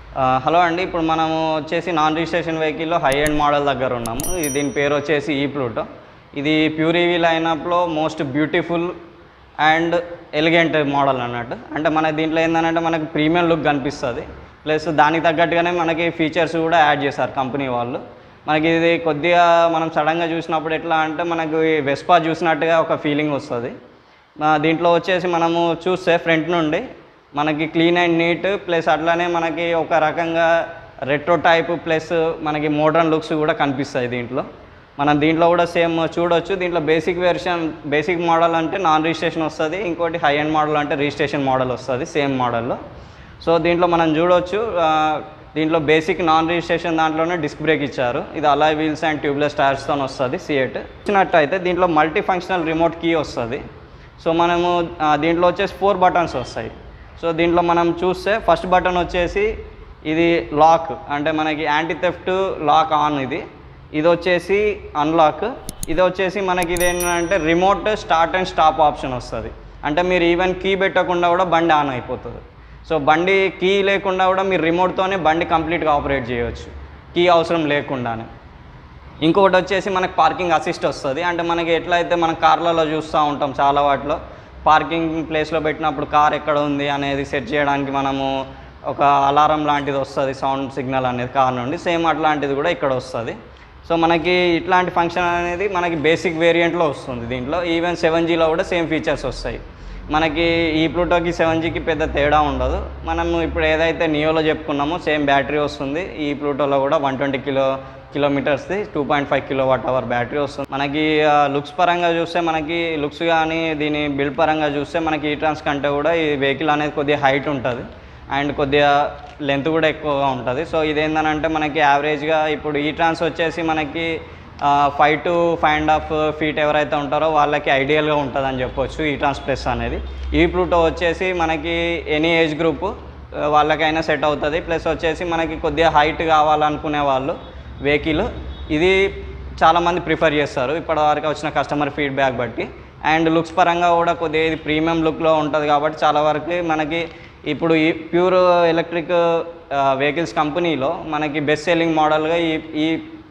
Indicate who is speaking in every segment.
Speaker 1: ఆ, హలో అండి ఇప్పుడు మనము వచ్చేసి నాన్ రిజిస్ట్రేషన్ వెహికల్లో హై ఎండ్ మోడల్ దగ్గర ఉన్నాము ఇది దీని పేరు వచ్చేసి ఈ ప్లూటో ఇది ప్యూర్ ఈవీ లైనప్లో most beautiful and elegant model అన్నట్టు అంటే మన దీంట్లో ఏంటంటే మనకి ప్రీమియం లుక్ కనిపిస్తుంది ప్లస్ దానికి తగ్గట్టుగానే మనకి ఫీచర్స్ కూడా యాడ్ చేశారు కంపెనీ వాళ్ళు మనకి ఇది కొద్దిగా మనం సడన్గా చూసినప్పుడు ఎట్లా అంటే మనకు వెస్పా చూసినట్టుగా ఒక ఫీలింగ్ వస్తుంది మా దీంట్లో వచ్చేసి మనము చూస్తే ఫ్రంట్ నుండి మనకి క్లీన్ అండ్ నీట్ ప్లస్ అట్లానే మనకి ఒక రకంగా రెట్రో టైప్ ప్లస్ మనకి మోడర్న్ లుక్స్ కూడా కనిపిస్తాయి దీంట్లో మనం దీంట్లో కూడా సేమ్ చూడొచ్చు దీంట్లో బేసిక్ వెర్షన్ బేసిక్ మోడల్ అంటే నాన్ రిజిస్ట్రేషన్ వస్తుంది ఇంకోటి హై ఎండ్ మోడల్ అంటే రిజిస్ట్రేషన్ మోడల్ వస్తుంది సేమ్ మోడల్లో సో దీంట్లో మనం చూడొచ్చు ఆ, దీంట్లో బేసిక్ నాన్ రిజిస్ట్రేషన్ దాంట్లోనే డిస్క్ బ్రేక్ ఇచ్చారు ఇది అలాయ్ వీల్స్ అండ్ ట్యూబ్లెస్ టైర్స్తో వస్తుంది సిఎట్ ఇచ్చినట్టయితే దీంట్లో మల్టీ ఫంక్షనల్ రిమోట్ కీ వస్తుంది సో మనము ఆ, దీంట్లో వచ్చేసి ఫోర్ బటన్స్ వస్తాయి సో దీంట్లో మనం చూస్తే ఫస్ట్ బటన్ వచ్చేసి ఇది లాక్ అంటే మనకి యాంటీ థెఫ్ట్ లాక్ ఆన్ ఇది ఇది వచ్చేసి అన్లాక్ ఇది వచ్చేసి మనకి ఇది ఏంటంటే remote start and stop option వస్తుంది అంటే మీరు ఈవెన్ కీ పెట్టకుండా కూడా బండి ఆన్ అయిపోతుంది సో బండి కీ లేకుండా కూడా మీరు రిమోట్తోనే బండి కంప్లీట్గా ఆపరేట్ చేయవచ్చు కీ అవసరం లేకుండానే ఇంకొకటి వచ్చేసి మనకి పార్కింగ్ అసిస్ట్ వస్తుంది అంటే మనకి ఎట్లయితే మనం కార్లలో చూస్తూ ఉంటాం చాలా వాటిలో పార్కింగ్ ప్లేస్లో పెట్టినప్పుడు కార్ ఎక్కడ ఉంది అనేది సెట్ చేయడానికి మనము ఒక అలారం లాంటిది వస్తుంది సౌండ్ సిగ్నల్ అనేది కార్ నుండి సేమ్ అట్లాంటిది కూడా ఇక్కడ వస్తుంది సో మనకి ఇట్లాంటి ఫంక్షన్ అనేది మనకి బేసిక్ వేరియంట్లో వస్తుంది దీంట్లో ఈవెన్ సెవెన్ జీలో కూడా సేమ్ ఫీచర్స్ వస్తాయి మనకి ఈ ప్లూటోకి సెవెన్ జీకి పెద్ద తేడా ఉండదు మనము ఇప్పుడు ఏదైతే నియోలో చెప్పుకున్నామో సేమ్ బ్యాటరీ వస్తుంది ఈ ప్లూటోలో కూడా వన్ ట్వంటీ కిలో కిలోమీటర్స్ది two point five kilowatt hour battery వస్తుంది మనకి లుక్స్ పరంగా చూస్తే మనకి లుక్స్ కానీ దీని బిల్డ్ పరంగా చూస్తే మనకి ఈ ట్రాన్స్ కంటే కూడా ఈ వెహికల్ అనేది కొద్దిగా హైట్ ఉంటుంది అండ్ కొద్దిగా లెంత్ కూడా ఎక్కువగా ఉంటుంది సో ఇదేంటంటే మనకి యావరేజ్గా ఇప్పుడు ఈ ట్రాన్స్ వచ్చేసి మనకి five to five and half feet ఎవరైతే ఉంటారో వాళ్ళకి ఐడియల్గా ఉంటుంది అని చెప్పొచ్చు ఈ ట్రాన్స్ ప్లస్ అనేది ఈ ప్లూటో వచ్చేసి మనకి ఎనీ ఏజ్ గ్రూప్ వాళ్ళకైనా సెట్ అవుతుంది ప్లస్ వచ్చేసి మనకి కొద్దిగా హైట్ కావాలనుకునే వాళ్ళు వెహికల్ ఇది చాలామంది ప్రిఫర్ చేస్తారు ఇప్పటివరకు వచ్చిన కస్టమర్ ఫీడ్బ్యాక్ బట్టి అండ్ లుక్స్ పరంగా కూడా కొద్దిగా ఇది ప్రీమియం లుక్లో ఉంటుంది కాబట్టి చాలా వరకు మనకి ఇప్పుడు ఈ ప్యూర్ ఎలక్ట్రిక్ వెహికల్స్ కంపెనీలో మనకి బెస్ట్ సెల్లింగ్ మోడల్గా ఈ ఈ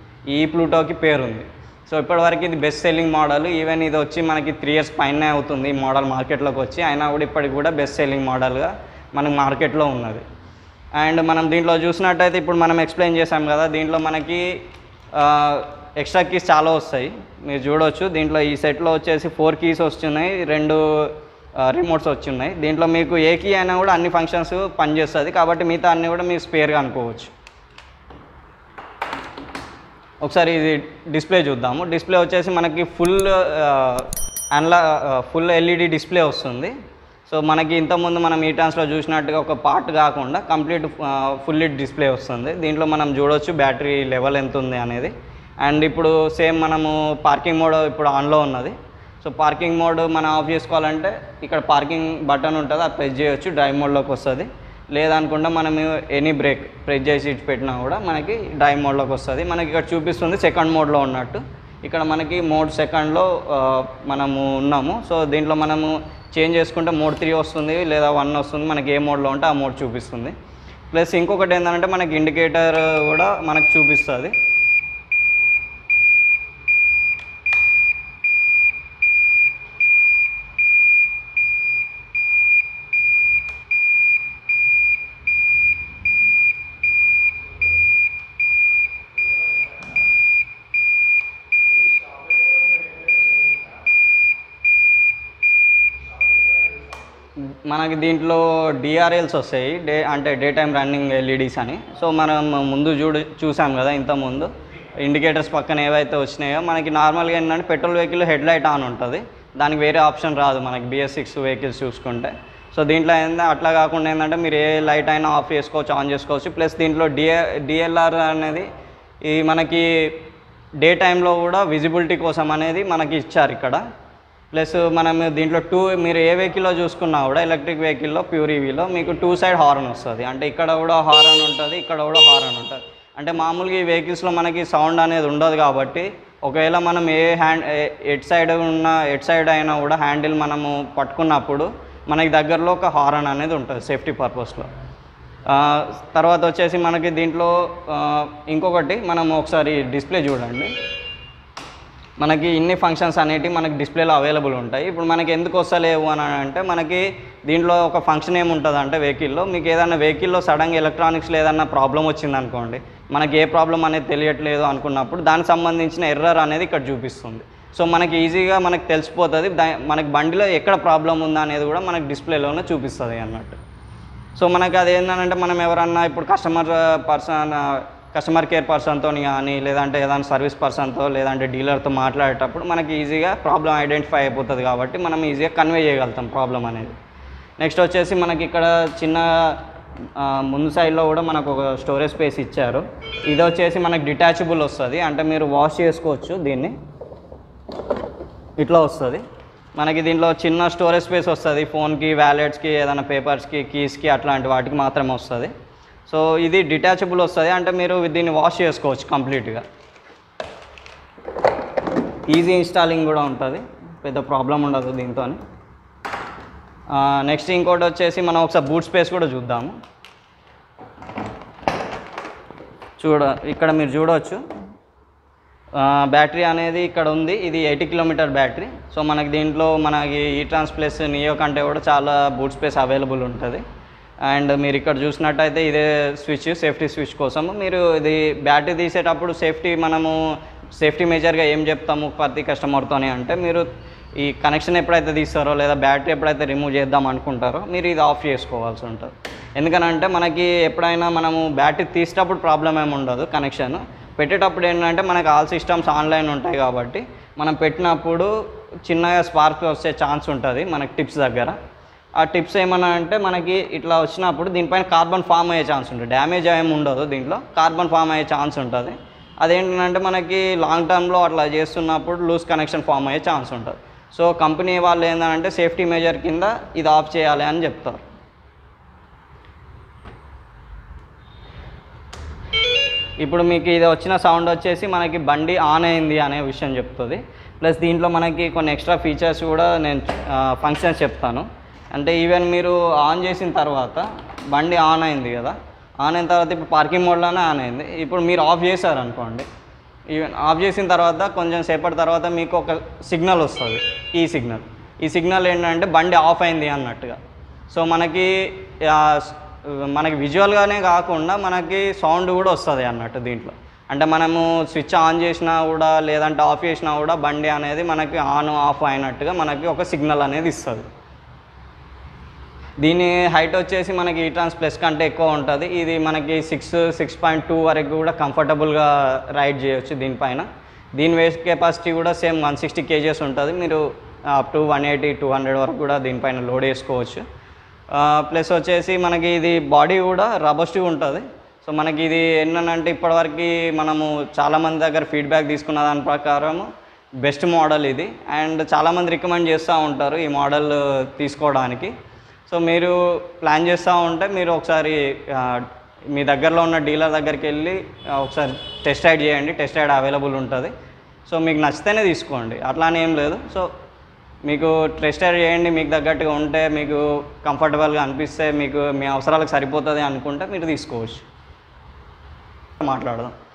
Speaker 1: ఈ ప్లూటోకి పేరుంది సో ఇప్పటివరకు ఇది బెస్ట్ సెల్లింగ్ మోడల్ ఈవెన్ ఇది వచ్చి మనకి త్రీ ఇయర్స్ పైనే అవుతుంది ఈ మోడల్ మార్కెట్లోకి వచ్చి అయినా కూడా ఇప్పటికి కూడా బెస్ట్ సెల్లింగ్ మోడల్గా మనకి మార్కెట్లో ఉన్నది అండ్ మనం దీంట్లో చూసినట్టయితే ఇప్పుడు మనం ఎక్స్ప్లెయిన్ చేసాం కదా దీంట్లో మనకి ఎక్స్ట్రా కీస్ చాలా వస్తాయి మీరు చూడొచ్చు దీంట్లో ఈ సెట్లో వచ్చేసి ఫోర్ కీస్ వస్తున్నాయి రెండు రిమోట్స్ వచ్చున్నాయి దీంట్లో మీకు ఏ కీ అయినా కూడా అన్ని ఫంక్షన్స్ పనిచేస్తుంది కాబట్టి మిగతా అన్నీ కూడా మీరు స్పేర్గా అనుకోవచ్చు ఒకసారి ఇది డిస్ప్లే చూద్దాము డిస్ప్లే వచ్చేసి మనకి ఫుల్ అన్లా ఫుల్ ఎల్ఈడి డిస్ప్లే వస్తుంది సో మనకి ఇంతకుముందు మనం ఈ ట్రాన్స్లో చూసినట్టుగా ఒక పార్ట్ కాకుండా కంప్లీట్ ఫుల్ డిస్ప్లే వస్తుంది దీంట్లో మనం చూడొచ్చు బ్యాటరీ లెవెల్ ఎంత ఉంది అనేది అండ్ ఇప్పుడు సేమ్ మనము పార్కింగ్ మోడ్ ఇప్పుడు ఆన్లో ఉన్నది సో పార్కింగ్ మోడ్ మనం ఆఫ్ చేసుకోవాలంటే ఇక్కడ పార్కింగ్ బటన్ ఉంటుంది అది ప్రెస్ చేయొచ్చు డ్రైవ్ మోడ్లోకి వస్తుంది లేదనుకుంటే మనం ఎనీ బ్రేక్ ప్రెస్ చేసి ఇటు పెట్టినా కూడా మనకి డ్రైవ్ మోడ్లోకి వస్తుంది మనకి ఇక్కడ చూపిస్తుంది సెకండ్ మోడ్లో ఉన్నట్టు ఇక్కడ మనకి మోడ్ సెకండ్లో మనము ఉన్నాము సో దీంట్లో మనము చేంజ్ చేసుకుంటే మోడ్ త్రీ వస్తుంది లేదా వన్ వస్తుంది మనకి ఏ మోడ్లో ఉంటే ఆ మోడ్ చూపిస్తుంది ప్లస్ ఇంకొకటి ఏంటంటే మనకి ఇండికేటర్ కూడా మనకు చూపిస్తుంది మనకి దీంట్లో డిఆర్ఎల్స్ వస్తాయి డే అంటే డే టైం రన్నింగ్ ఎల్ఈడీస్ అని సో మనం ముందు చూడు చూసాం కదా ఇంతకుముందు ఇండికేటర్స్ పక్కన ఏవైతే వచ్చినాయో మనకి నార్మల్గా ఏంటంటే petrol vehicle headlight on ఉంటుంది దానికి వేరే ఆప్షన్ రాదు మనకి బిఎస్ సిక్స్ వెహికల్స్ చూసుకుంటే సో దీంట్లో ఏంటంటే అట్లా కాకుండా ఏంటంటే మీరు ఏ లైట్ అయినా ఆఫ్ చేసుకోవచ్చు ఆన్ చేసుకోవచ్చు ప్లస్ దీంట్లో డిఏ డిఎల్ఆర్ అనేది ఈ మనకి డే టైంలో కూడా విజిబిలిటీ కోసం అనేది మనకి ఇచ్చారు ఇక్కడ ప్లస్ మనం దీంట్లో టూ మీరు ఏ వెహికల్లో చూసుకున్నా కూడా ఎలక్ట్రిక్ వెహికల్లో ప్యూర్ ఈవీలో మీకు టూ సైడ్ హార్న్ వస్తుంది అంటే ఇక్కడ కూడా హార్న్ ఉంటుంది ఇక్కడ కూడా హార్న్ ఉంటుంది అంటే మామూలుగా ఈ వెహికల్స్లో మనకి సౌండ్ అనేది ఉండదు కాబట్టి ఒకవేళ మనం ఏ హ్యాండ్ ఎట్ సైడ్ ఉన్న ఎట్ సైడ్ అయినా కూడా హ్యాండిల్ మనము పట్టుకున్నప్పుడు మనకి దగ్గరలో ఒక హారన్ అనేది ఉంటుంది సేఫ్టీ పర్పస్లో ఆ, తర్వాత వచ్చేసి మనకి దీంట్లో ఆ, ఇంకొకటి మనం ఒకసారి డిస్ప్లే చూడండి మనకి ఇన్ని ఫంక్షన్స్ అనేటివి మనకి డిస్ప్లేలో అవైలబుల్ ఉంటాయి ఇప్పుడు మనకి ఎందుకు వస్తలేవు అని అంటే మనకి దీంట్లో ఒక ఫంక్షన్ ఏముంటుంది అంటే వెహికల్లో మీకు ఏదైనా వెహికల్లో సడన్గా ఎలక్ట్రానిక్స్లో ఏదైనా ప్రాబ్లం వచ్చింది అనుకోండి మనకి ఏ ప్రాబ్లం అనేది తెలియట్లేదు అనుకున్నప్పుడు దానికి సంబంధించిన ఎర్రర్ అనేది ఇక్కడ చూపిస్తుంది సో మనకి ఈజీగా మనకి తెలిసిపోతుంది దా మనకి బండిలో ఎక్కడ ప్రాబ్లం ఉందా అనేది కూడా మనకి డిస్ప్లేలోనే చూపిస్తుంది అన్నట్టు సో మనకి అది ఏంటంటే మనం ఎవరన్నా ఇప్పుడు కస్టమర్ పర్సన్ కస్టమర్ కేర్ పర్సన్తో కానీ లేదంటే ఏదైనా సర్వీస్ పర్సన్తో లేదంటే డీలర్తో మాట్లాడేటప్పుడు మనకి ఈజీగా ప్రాబ్లం ఐడెంటిఫై అయిపోతుంది కాబట్టి మనం ఈజీగా కన్వే చేయగలుగుతాం ప్రాబ్లం అనేది నెక్స్ట్ వచ్చేసి మనకి ఇక్కడ చిన్న ఆ, ముందు సైడ్లో కూడా మనకు ఒక స్టోరేజ్ స్పేస్ ఇచ్చారు ఇది వచ్చేసి మనకి డిటాచబుల్ వస్తుంది అంటే మీరు వాష్ చేసుకోవచ్చు దీన్ని ఇట్లా వస్తుంది మనకి దీంట్లో చిన్న స్టోరేజ్ స్పేస్ వస్తుంది ఫోన్కి వ్యాలెట్స్కి ఏదైనా పేపర్స్కి కీస్కి అట్లాంటి వాటికి మాత్రమే వస్తుంది సో ఇది డిటాచబుల్ వస్తుంది అంటే మీరు దీన్ని వాష్ చేసుకోవచ్చు కంప్లీట్గా ఈజీ ఇన్స్టాలింగ్ కూడా ఉంటుంది పెద్ద ప్రాబ్లం ఉండదు దీంతో నెక్స్ట్ ఇంకోటి వచ్చేసి మనం ఒకసారి బూట్ స్పేస్ కూడా చూద్దాము చూడ ఇక్కడ మీరు చూడవచ్చు ఆ, బ్యాటరీ అనేది ఇక్కడ ఉంది ఇది ఎయిటీ కిలోమీటర్ బ్యాటరీ సో మనకి దీంట్లో మనకి ఈ ట్రాన్స్ ప్లస్ నియో కంటే కూడా చాలా బూట్ స్పేస్ అవైలబుల్ ఉంటుంది అండ్ మీరు ఇక్కడ చూసినట్టయితే ఇదే స్విచ్ సేఫ్టీ స్విచ్ కోసం మీరు ఇది బ్యాటరీ తీసేటప్పుడు సేఫ్టీ మనము సేఫ్టీ మేజర్గా ఏం చెప్తాము ప్రతి కస్టమర్తోని అంటే మీరు ఈ కనెక్షన్ ఎప్పుడైతే తీస్తారో లేదా బ్యాటరీ ఎప్పుడైతే రిమూవ్ చేద్దాం అనుకుంటారో మీరు ఇది ఆఫ్ చేసుకోవాల్సి ఉంటుంది ఎందుకనంటే మనకి ఎప్పుడైనా మనము బ్యాటరీ తీసేటప్పుడు ప్రాబ్లం ఏమి ఉండదు కనెక్షన్ పెట్టేటప్పుడు ఏంటంటే మనకి ఆల్ సిస్టమ్స్ ఆన్లైన్ ఉంటాయి కాబట్టి మనం పెట్టినప్పుడు చిన్నగా స్పార్క్ వచ్చే ఛాన్స్ ఉంటుంది మనకి టిప్స్ దగ్గర ఆ టిప్స్ ఏమన్నా అంటే మనకి ఇట్లా వచ్చినప్పుడు దీనిపైన కార్బన్ ఫామ్ అయ్యే ఛాన్స్ ఉంటుంది డ్యామేజ్ ఏమి ఉండదు దీంట్లో కార్బన్ ఫామ్ అయ్యే ఛాన్స్ ఉంటుంది అదేంటంటే మనకి లాంగ్ టర్మ్లో అట్లా చేస్తున్నప్పుడు లూజ్ కనెక్షన్ ఫామ్ అయ్యే ఛాన్స్ ఉంటుంది సో కంపెనీ వాళ్ళు ఏంటంటే సేఫ్టీ మెజర్ కింద ఇది ఆఫ్ చేయాలి అని చెప్తారు ఇప్పుడు మీకు ఇది వచ్చిన సౌండ్ వచ్చేసి మనకి బండి ఆన్ అయింది అనే విషయం చెప్తుంది ప్లస్ దీంట్లో మనకి కొన్ని ఎక్స్ట్రా ఫీచర్స్ కూడా నేను ఫంక్షన్స్ చెప్తాను అంటే ఈవెన్ మీరు ఆన్ చేసిన తర్వాత బండి ఆన్ అయింది కదా ఆన్ అయిన తర్వాత ఇప్పుడు పార్కింగ్ మోడ్లోనే ఆన్ అయింది ఇప్పుడు మీరు ఆఫ్ చేశారు అనుకోండి ఈవెన్ ఆఫ్ చేసిన తర్వాత కొంచెం సేపటి తర్వాత మీకు ఒక సిగ్నల్ వస్తుంది ఈ సిగ్నల్ ఈ సిగ్నల్ ఏంటంటే బండి ఆఫ్ అయింది అన్నట్టుగా సో మనకి ఆ, స్- మనకి విజువల్గానే కాకుండా మనకి సౌండ్ కూడా వస్తుంది అన్నట్టు దీంట్లో అంటే మనము స్విచ్ ఆన్ చేసినా కూడా లేదంటే ఆఫ్ చేసినా కూడా బండి అనేది మనకి ఆన్ ఆఫ్ అయినట్టుగా మనకి ఒక సిగ్నల్ అనేది ఇస్తుంది దీని హైట్ వచ్చేసి మనకి ఈట్రాన్స్ ప్లస్ కంటే ఎక్కువ ఉంటుంది ఇది మనకి సిక్స్ సిక్స్ పాయింట్ టూ వరకు కూడా కంఫర్టబుల్గా రైడ్ చేయొచ్చు దీనిపైన దీని వేస్ట్ కెపాసిటీ కూడా సేమ్ వన్ సిక్స్టీ కేజెస్ ఉంటుంది మీరు up to one eighty two hundred వరకు కూడా దీనిపైన లోడ్ చేసుకోవచ్చు ప్లస్ వచ్చేసి మనకి ఇది బాడీ కూడా రబస్ట్గా ఉంటుంది సో మనకి ఇది ఏంటంటే ఇప్పటివరకు మనము చాలామంది దగ్గర ఫీడ్బ్యాక్ తీసుకున్న దాని ప్రకారం బెస్ట్ మోడల్ ఇది అండ్ చాలామంది రికమెండ్ చేస్తూ ఉంటారు ఈ మోడల్ తీసుకోవడానికి సో మీరు ప్లాన్ చేస్తూ ఉంటే మీరు ఒకసారి ఆ, మీ దగ్గరలో ఉన్న డీలర్ దగ్గరికి వెళ్ళి ఆ, ఒకసారి టెస్ట్ రైడ్ చేయండి టెస్ట్ రైడ్ అవైలబుల్ ఉంటుంది సో మీకు నచ్చితేనే తీసుకోండి అట్లానే ఏం లేదు సో మీకు టెస్ట్ రైడ్ చేయండి మీకు తగ్గట్టుగా ఉంటే మీకు కంఫర్టబుల్గా అనిపిస్తే మీకు మీ అవసరాలకు సరిపోతుంది అనుకుంటే మీరు తీసుకోవచ్చు మాట్లాడదాం